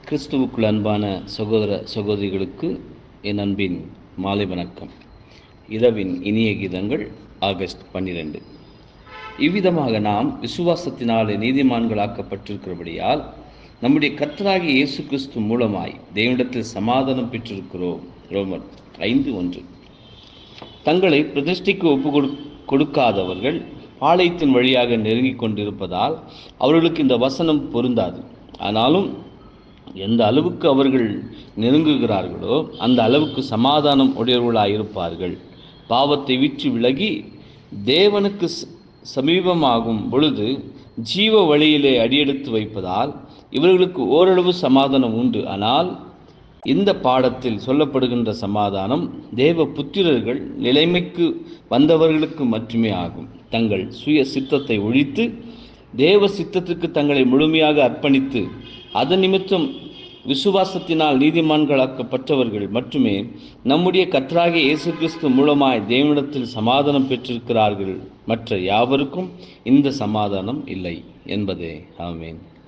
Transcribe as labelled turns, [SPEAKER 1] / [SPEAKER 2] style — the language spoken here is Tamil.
[SPEAKER 1] கிறிஸ்துவுக்குள் அன்பான சகோதர சகோதரிகளுக்கு என் அன்பின் மாலை வணக்கம் இரவின் இனிய கீதங்கள் ஆகஸ்ட் பன்னிரண்டு இவ்விதமாக நாம் விசுவாசத்தினாலே நீதிமான்களாக்கப்பட்டிருக்கிறபடியால் நம்முடைய கர்த்தராகிய இயேசு கிறிஸ்து மூலமாய் தேவனிடத்தில் சமாதானம் பெற்றிருக்கிறோம் ரோமர் ஐந்து ஒன்று தங்களை பிரதிஷ்டைக்கு ஒப்பு கொடு கொடுக்காதவர்கள் பாளையத்தின் வழியாக நெருங்கிக் கொண்டிருப்பதால் அவர்களுக்கு இந்த வசனம் பொருந்தாது ஆனாலும் எந்த அளவுக்கு அவர்கள் நெருங்குகிறார்களோ அந்த அளவுக்கு சமாதானம் உடையவர்களாயிருப்பார்கள் பாவத்தை விற்று விலகி தேவனுக்கு ச- சமீபமாகும் பொழுது ஜீவ வழியிலே அடியெடுத்து வைப்பதால் இவர்களுக்கு ஓரளவு சமாதானம் உண்டு ஆனால் இந்த பாடத்தில் சொல்லப்படுகின்ற சமாதானம் தேவ புத்திரர்கள் நிலைமைக்கு வந்தவர்களுக்கு மட்டுமே ஆகும் தங்கள் சுய சித்தத்தை ஒழித்து தேவ சித்தத்திற்கு தங்களை முழுமையாக அர்ப்பணித்து அதன் நிமித்தம் விசுவாசத்தினால் நீதிமான்களாக்கப்பட்டவர்கள் மட்டுமே நம்முடைய கர்த்தராகிய இயேசு கிறிஸ்து மூலமாய் தேவனிடத்தில் சமாதானம் பெற்றிருக்கிறார்கள் மற்ற யாவருக்கும் இந்த சமாதானம் இல்லை என்பதே ஆமென்